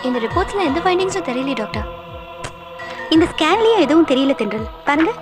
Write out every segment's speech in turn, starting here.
இந்த ரிப்போர்ட்ஸ்ல எந்த ஃபைண்டிங்ஸும் தெரியலையே டாக்டர் இந்த ஸ்கேன்லயும் எதுவும் தெரியல தென்றல் பாருங்க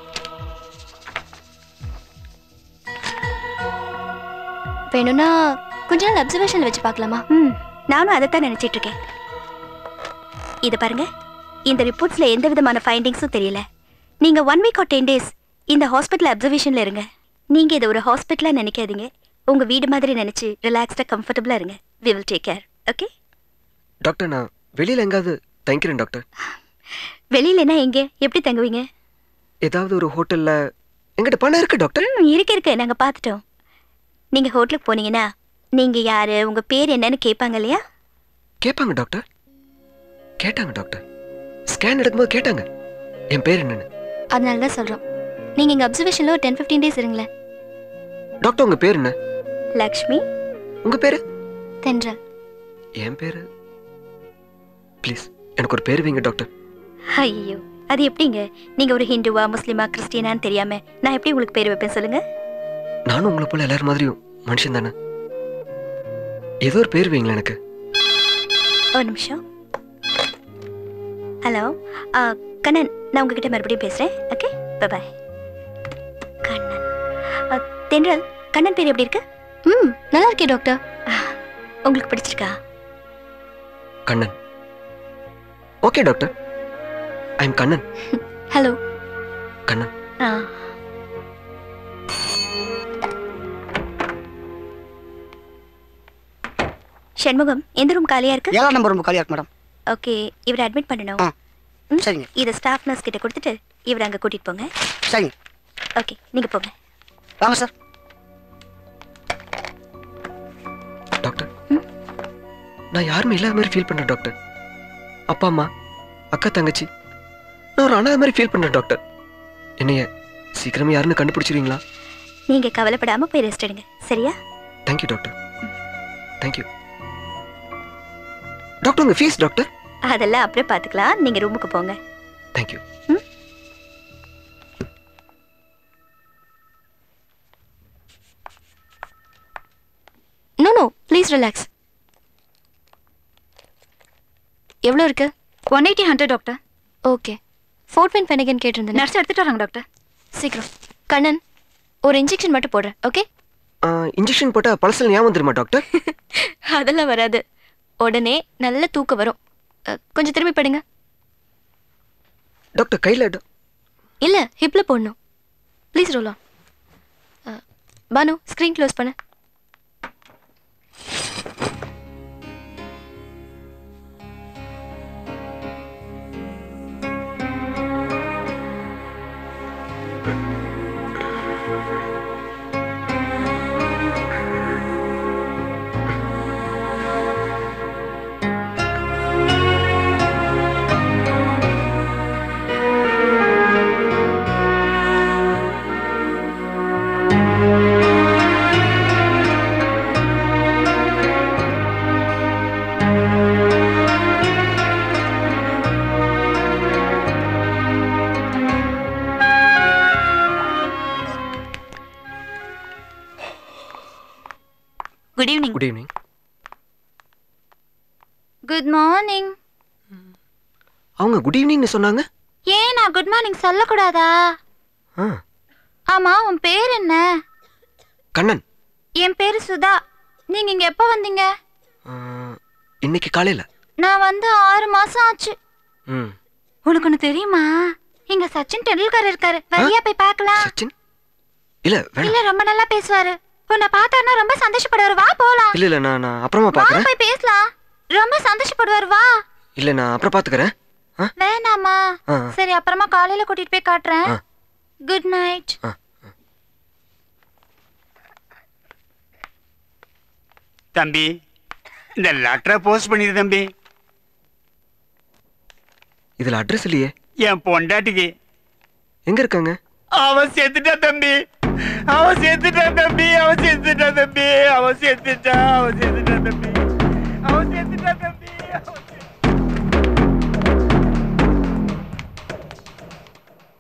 வேணும்னா கொஞ்ச நாள் அப்சர்வேஷன்ல வச்சு பார்க்கலாமா ம் நானும் அதைத்தான் நினைச்சிட்டு இருக்கேன் இது பாருங்க இந்த ரிப்போர்ட்ஸ்ல எந்த விதமான ஃபைண்டிங்ஸும் தெரியல நீங்க one week or ten days இந்த ஹாஸ்பிட்டல் அப்சர்வேஷன்ல இருங்க நீங்க இதை ஒரு ஹாஸ்பிட்டலா நினைக்காதீங்க உங்க வீடு மாதிரி நினைச்சு ரிலாக்ஸ்டா கம்ஃபர்டபுளா இருங்க we will take care okay doctor நான் வெளியில் எங்காவது தங்கிக்கிறேன் டாக்டர் வெளியிலனா எங்க எப்படி தங்குவீங்க ஏதாவது ஒரு ஹோட்டலில் எங்கிட்ட பணம் இருக்கு டாக்டர் ம் இருக்கு இருக்கு நாங்க பார்த்துட்டோம் நீங்க ஹோட்டலுக்கு போனீங்கன்னா நீங்க யாரு உங்க பேர் என்னன்னு கேட்பாங்க இல்லையா கேட்பாங்க டாக்டர் கேட்டாங்க டாக்டர் ஸ்கேன் எடுக்கும்போது கேட்டாங்க என் பேர் என்னன்னு அதனால தான் சொல்றோம் நீங்க இங்க அப்சர்வேஷன்ல ஒரு டென் ஃபிஃப்டீன் டேஸ் இருங்களேன் டாக்டர் உங்க பேர் என்ன லக்ஷ்மி உங்க பேரு தென்றல் என் பேரு ப்ளீஸ் எனக்கு ஒரு பேர் வைங்க டாக்டர் ஐயோ அது எப்படிங்க நீங்க ஒரு ஹிந்துவா முஸ்லிமா கிறிஸ்டியனான்னு தெரியாம நான் எப்படி உங்களுக்கு பேர் வைப்பேன் சொல்லுங்க நானும் உங்களை போல எல்லாரும் மாதிரியும் மனுஷன் தானே ஏதோ ஒரு பேர் வைங்களேன் எனக்கு ஒரு நிமிஷம் ஹலோ ஆ, கண்ணன் நான் உங்ககிட்ட மறுபடியும் பேசுறேன் ஓகே பாய் கண்ணன் ஆ, தென்றல் கண்ணன் பேர் எப்படி இருக்கு ம் நல்லா இருக்கே டாக்டர் உங்களுக்கு பிடிச்சிருக்கா Kannan okay doctor I am Kannan hello Kannan ஆ ஷண்முகம் எந்த ரூம் காலியா இருக்கு ஏழாம் நம்பர் ரொம்ப காலியா இருக்கு மேடம் ஓகே இவரை அட்மிட் பண்ணணும் ஆ. ம், சரிங்க இதை ஸ்டாஃப் நர்ஸ் கிட்ட கொடுத்துட்டு இவரை அங்க கூட்டிட்டு போங்க சரிங்க ஓகே நீங்க போங்க வாங்க சார் டாக்டர் நான் யாருமே இல்லாத மாதிரி ஃபீல் பண்றேன் டாக்டர் அப்பா அம்மா அக்கா தங்கச்சி நான் ஒரு அனாத மாதிரி ஃபீல் பண்றேன் டாக்டர் என்னைய சீக்கிரமே யாருன்னு கண்டுபிடிச்சிருவீங்களா நீங்க கவலைப்படாம போய் ரெஸ்ட் எடுங்க சரியா தேங்க்யூ டாக்டர் தேங்க்யூ டாக்டர் உங்க ஃபீஸ் டாக்டர் அதெல்லாம் அப்புறம் பாத்துக்கலாம் நீங்க ரூமுக்கு போங்க thank you no no please relax எவ்வளோ இருக்கு one eighty hundred doctor okay ஃபோர்ட் பென் பெனகன் கேட்டிருந்தேன் நர்ஸ் எடுத்துட்டு வராங்க டாக்டர் சீக்கிரம் கண்ணன் ஒரு இன்ஜெக்ஷன் மட்டும் போடுறேன் ஓகே இன்ஜெக்ஷன் போட்டா பழசில் ஞாபகம் தெரியுமா டாக்டர் அதெல்லாம் வராது உடனே நல்ல தூக்கம் வரும் அ, கொஞ்சம் திரும்பி படுங்க டாக்டர் கையில் இல்ல ஹிப்ல போடணும் please roll on Banu screen close பண்ணு good evening good evening good morning அவங்க குட் ஈவினிங்னு சொன்னாங்க ஏன் நான் குட் மார்னிங் சொல்லக்கூடாதா ஆ ஆமா உன் பேர் என்ன கண்ணன் என் பேரு சுதா நீங்க இங்க எப்போ வந்தீங்க ஆ, இன்னைக்கு காலையில் நான் வந்து ஆறு மாசம் ஆச்சு ம் உனக்கு ஒண்ணு தெரியுமா இங்க சச்சின் டெண்டுல்கர் இருக்காரு வரியா போய் பார்க்கலாம் சச்சின் இல்லை வேணாம் இல்ல ரொம்ப நல்லா பேசுவாரு உன்னை பார்த்தாருன்னா ரொம்ப சந்தோஷப்படுவாரு வா போலாம் இல்லை இல்லை நான் நான் அப்புறமா வா பார்க்குறேன் போய் பேசலாம் ரொம்ப சந்தோஷப்படுவாரு வா இல்லை நான் அப்புறம் பார்த்துக்கிறேன் ஆ வேணாமா ஆ. சரி அப்புறமா காலையில கூட்டிட்டு போய் காட்டுறேன் ஆ. குட் நைட் ஆ தம்பி இந்த லெட்டரை போஸ்ட் பண்ணிடு தம்பி இதில் அட்ரஸ் இல்லையே என் பொண்டாட்டிக்கு எங்கே இருக்காங்க அவ செத்துட்டா தம்பி அவ செத்துட்டா தம்பி அவ செத்துட்டா தம்பி அவ செத்துட்டா அவ செத்துட்டா தம்பி அவ செத்துட்டா தம்பி அவ செத்துட்டா.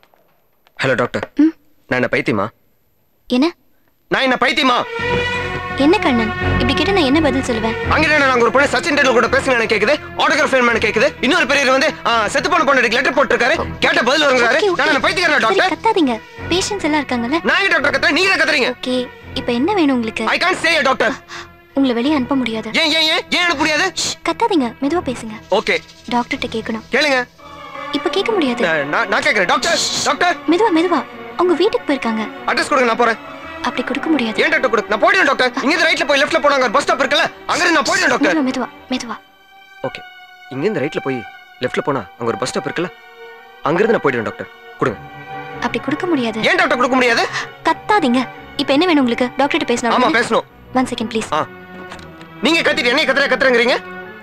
ஹலோ டாக்டர் நான் என்ன பைத்தியமா என்ன நான் என்ன பைத்தியமா என்ன கண்ணன் இப்படி கேட்ட நான் என்ன பதில் சொல்லுவேன் அங்க என்ன நாங்க ஒரு பொண்ணு சச்சின் டெண்டுல்கர் கூட பேசுங்க கேக்குது ஆட்டோகிராஃப் வேணும்னு கேக்குது இன்னொரு பெரியவர் வந்து ஆ, செத்து போன பொண்ணு லெட்டர் போட்டிருக்காரு கேட்ட பதில் வருங்கிறாரு Okay, okay. நான் பைத்தியக்காரன் சரி டாக்டர் கத்தாதீங்க பேஷண்ட்ஸ் எல்லாம் இருக்காங்கல்ல நான் எங்க டாக்டர் கத்துறேன் நீங்க தான் கத்துறீங்க ஓகே இப்போ என்ன வேணும் உங்களுக்கு ஐ கான்ட் சே டாக்டர் உங்களை வெளியே அனுப்ப முடியாது ஏன் ஏன் ஏன் ஏன் எனக்கு புரியாது ஷ், கத்தாதீங்க மெதுவா பேசுங்க ஓகே டாக்டர்கிட்ட கேட்கணும் கேளுங்க இப்போ கேட்க முடியாது நான் நான்- நான் கேக்குறேன் டாக்டர் டாக்டர் மெதுவா மெதுவா அவங்க வீட்டுக்கு போயிருக்காங்க அட்ரஸ் கொடுங்க நான் போறேன் அப்படி கொடுக்க முடியாது ஏன் டாக்டர் கொடு நான் போயிடுவேன் டாக்டர் இங்க இருந்து ரைட்ல போய் லெஃப்ட்ல போனாங்க பஸ் ஸ்டாப் இருக்குல்ல அங்க இருந்து நான் போயிடுவேன் டாக்டர் மெதுவா மெதுவா மெதுவா ஓகே இங்க இருந்து ரைட்ல போய் லெஃப்ட்ல போனா அங்க ஒரு பஸ் ஸ்டாப் இருக்குல்ல அங்க இருந்து நான் போயிடுவேன் டாக்டர் கொடுங்க அப்படி கொடுக்க முடியாது ஏன் டாக்டர் கொடுக்க முடியாது கத்தாதீங்க இப்போ என்ன வேணும் உங்களுக்கு டாக்டர்கிட்ட ஆமா பேசணும் பேசணும் ஒன் செகண்ட் ப்ளீஸ் ஆ நீங்க கத்திட்டு என்னைய கத்துற கத்துறங்கறீங்க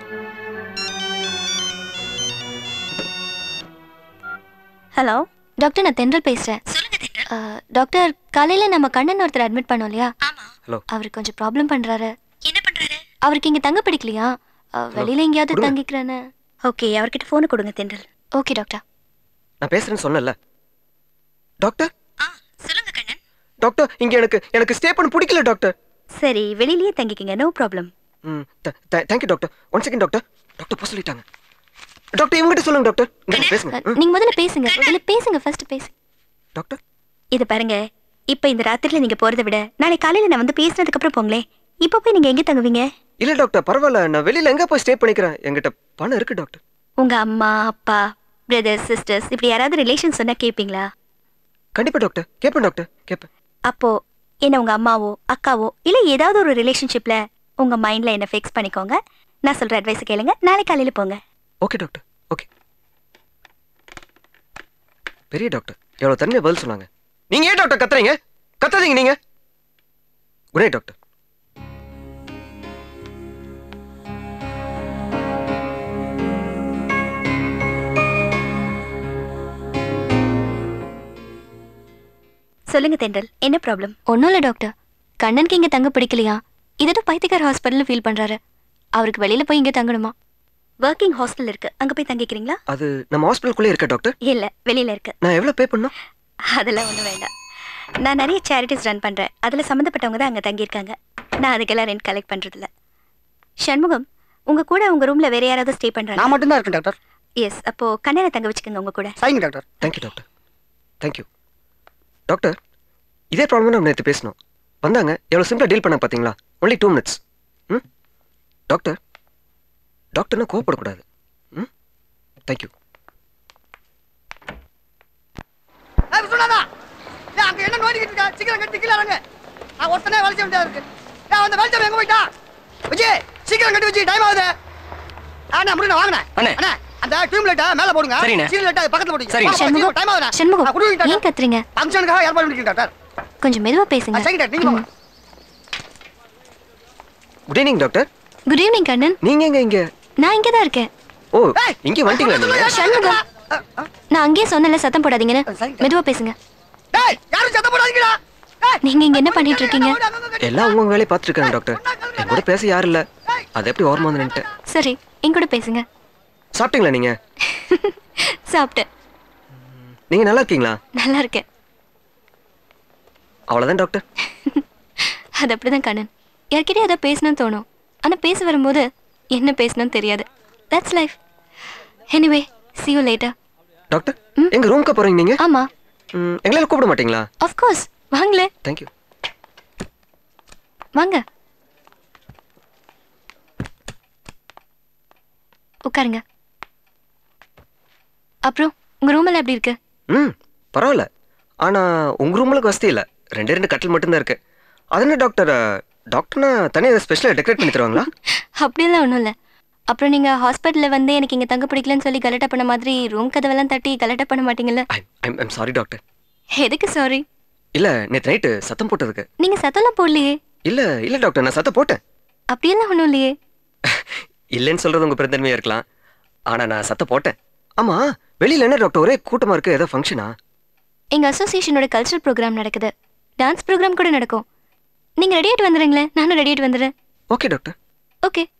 ஹலோ டாக்டர் நான் தென்றல் பேசுறேன் அஹ், டாக்டர் காலையில நம்ம கண்ணன் ஒருத்தர் அட்மிட் பண்ணோம் இல்லையா ஹலோ அவர் கொஞ்சம் ப்ராப்ளம் பண்றாரு என்ன பண்றாரு அவருக்கு இங்க தங்க பிடிக்கலையா அஹ், வெளியில எங்கேயாவது கொடுங்க. தங்கிக்கிறேன்னு ஓகே அவர்கிட்ட போனை கொடுங்க தென்றல் ஓகே டாக்டர் நான் பேசுறேன்னு சொன்னேன்ல டாக்டர் சொல்லுங்க கண்ணன் டாக்டர் இங்க எனக்கு எனக்கு ஸ்டே பண்ண பிடிக்கல டாக்டர் சரி வெளியிலேயே தங்கிக்கங்க நோ ப்ராப்ளம் ம் thank you doctor one second doctor doctor போக சொல்லிட்டாங்க டாக்டர் இவங்ககிட்ட சொல்லுங்க டாக்டர் இங்க பேசுங்க அஹ், ம், நீங்க முதல்ல பேசுங்க இல்ல பேசுங்க ஃபர்ஸ்ட் பேசு டாக்டர் இது பாருங்க இப்ப இந்த ராத்திரில நீங்க போறதை விட நாளை காலையில நான் வந்து பேசினதுக்கு அப்புறம் போங்களேன் இப்ப போய் நீங்க எங்க தங்குவீங்க இல்ல டாக்டர் பரவாயில்ல நான் வெளியில எங்க போய் ஸ்டே பண்ணிக்கிறேன் என்கிட்ட பணம் இருக்கு டாக்டர் உங்க அம்மா அப்பா பிரதர்ஸ் சிஸ்டர்ஸ் இப்படி யாராவது ரிலேஷன் சொன்னா கேப்பீங்களா கண்டிப்பா டாக்டர் கேட்பேன் டாக்டர் கேட்பேன் அப்போ என்ன உங்க அம்மாவோ அக்காவோ இல்ல ஏதாவது ஒரு ரிலேஷன்ஷிப்ல உங்க மைண்ட்ல என்ன ஃபிக்ஸ் பண்ணிக்கோங்க நான் சொல்ற அட்வைஸ் கேளுங்க நாளை காலையில போங்க ஓகே டாக்டர் ஓகே பெரிய டாக்டர் எவ்வளவு தனிமையா பதில் சொன்னாங்க நீங்க ஏன் டாக்டர் கத்துறீங்க கத்தாதீங்க நீங்க குட் நைட் டாக்டர் சொல்லுங்க தென்றல் என்ன ப்ராப்ளம் ஒன்றும் இல்லை டாக்டர் கண்ணனுக்கு இங்க தங்க பிடிக்கலையா இதோ பைத்தியக்கார ஹாஸ்பிட்டல்ல ஃபீல் பண்றாரு அவருக்கு வெளியில போய் இங்க தங்கணுமா ஒர்க்கிங் ஹாஸ்டல் இருக்கு அங்க போய் தங்கிக்கிறீங்களா அது நம்ம ஹாஸ்பிட்டலுக்குள்ளே இருக்கா டாக்டர் இல்ல வெளியில இருக்கு நான் எவ்வளவு பே பண்ணணும் அதெல்லாம் ஒன்றும் வேண்டாம் நான் நிறைய சேரிட்டிஸ் ரன் பண்ணுறேன் அதில் சம்மந்தப்பட்டவங்க தான் அங்கே தங்கியிருக்காங்க நான் அதுக்கெல்லாம் ரெண்ட் கலெக்ட் பண்ணுறதில்ல சண்முகம் உங்கள் கூட உங்கள் ரூமில் வேற யாராவது ஸ்டே பண்ணுறாங்க நான் மட்டும்தான் இருக்கேன் டாக்டர் எஸ் அப்போது கண்ணனை தங்க வச்சுக்கோங்க உங்கள் கூட சரிங்க doctor thank you doctor thank you doctor இதே ப்ராப்ளம் நம்ம நேற்று பேசணும் வந்தாங்க எவ்வளோ சிம்பிளாக டீல் பண்ண பார்த்தீங்களா ஒன்லி டூ மினிட்ஸ் ம் டாக்டர் டாக்டர்னா கோவப்படக்கூடாது ம் தேங்க்யூ ஏய் சொல்லாதா ஏய் அங்க என்ன நோண்டிக்கிட்டு இருக்கா சீக்கிரம் கட்டி கீழே இறங்கு நான் ஒருத்தனே வேலை செய்ய வேண்டியதா இருக்கு ஏய் அந்த வேலை எங்க போயிட்டா விஜய் சீக்கிரம் கட்டி வச்சு டைம் ஆகுது அண்ணா முடியும் வாங்கண்ணே அண்ணே. அண்ணே அந்த டியூப் லைட்டை மேல போடுங்க சரிண்ணே. சீல் லைட்டை பக்கத்துல போடுங்க சரிங்க. சண்முகம் டைம் ஆகுது சண்முகம் குடுங்க ஏன் டாக்டர் கத்துறீங்க ஃபங்க்ஷனுக்காக ஏற்பாடு பண்ணிருக்கேன் டாக்டர் கொஞ்சம் மெதுவா பேசுங்க ஆ, சரிங்க டாக்டர் நீங்க போங்க good evening doctor good evening Kannan நீங்க எங்க இங்க நான் இங்கே தான் இருக்கேன் ஓ ஏய், இங்கே வந்துட்டீங்களா நீங்க சண்முகம் நான் அங்கேயே சொன்னல சத்தம் போடாதீங்கன்னு சரிங்க. மெதுவா பேசுங்க டேய் யாரும் சத்தம் போடாதீங்கடா டேய், நீங்க இங்க என்ன பண்ணிட்டு இருக்கீங்க எல்லாம் உங்க வேலையை பார்த்துருக்காங்க டாக்டர் என் கூட பேச யாரும் இல்லை அது எப்படி ஓரமாக வந்து நின்னுட்டேன் சரி என் கூட பேசுங்க சாப்பிட்டீங்களா நீங்க சாப்பிட்டேன் நீங்க நல்லா இருக்கீங்களா நல்லா இருக்கேன் அவ்வளோதான் டாக்டர் அது அப்படிதான் கண்ணன் யார்கிட்டயும் அதை பேசணும்னு தோணும் ஆனா பேச வரும்போது என்ன பேசணும்னு தெரியாது that's life anyway see you later doctor எங்க ரூம்க்கு போறீங்க நீங்க ஆமா ம், எங்களால கூப்பிட மாட்டீங்களா of course வாங்களே தேங்க்யூ வாங்க உட்காருங்க அப்புறம் உங்க ரூம் எல்லாம் எப்படி இருக்கு ம் பரவாயில்ல ஆனா உங்க ரூம்ல வசதி இல்லை ரெண்டே ரெண்டு கட்டில் மட்டும்தான் இருக்கு அது என்ன டாக்டர் டாக்டர்னா தனியாக ஸ்பெஷலாக டெக்கரேட் பண்ணி தருவாங்களா அப்படியெல்லாம் ஒன்றும் இல்லை அப்புறம் நீங்க ஹாஸ்பிட்டலில் வந்து எனக்கு இங்க தங்க பிடிக்கலன்னு சொல்லி கலெக்டாக பண்ண மாதிரி ரூம் கதவெல்லாம் தட்டி கலெக்டாக பண்ண மாட்டீங்கல்ல ஐம் ஐம் சாரி டாக்டர் எதுக்கு சாரி இல்ல நேற்று நைட்டு சத்தம் போட்டதுக்கு நீங்க சத்தம்லாம் போடலையே இல்ல இல்ல டாக்டர் நான் சத்தம் போட்டேன் அப்படியெல்லாம் ஒன்றும் இல்லையே இல்லைன்னு சொல்றது உங்க பெருந்தன்மையா இருக்கலாம் ஆனா நான் சத்தம் போட்டேன் ஆமா வெளியில என்ன டாக்டர் ஒரே கூட்டமா இருக்கு ஏதோ ஃபங்க்ஷனா எங்க அசோசியேஷனோட கல்ச்சரல் ப்ரோக்ராம் நடக்குது டான்ஸ் ப்ரோக்ராம் கூட நடக்கும் நீங்க ரெடி ஆயிட்டு வந்துடுங்களேன் நானும் ரெடி ஆயிட்டு வந்துடுறேன் ஓகே டாக்டர் ஓகே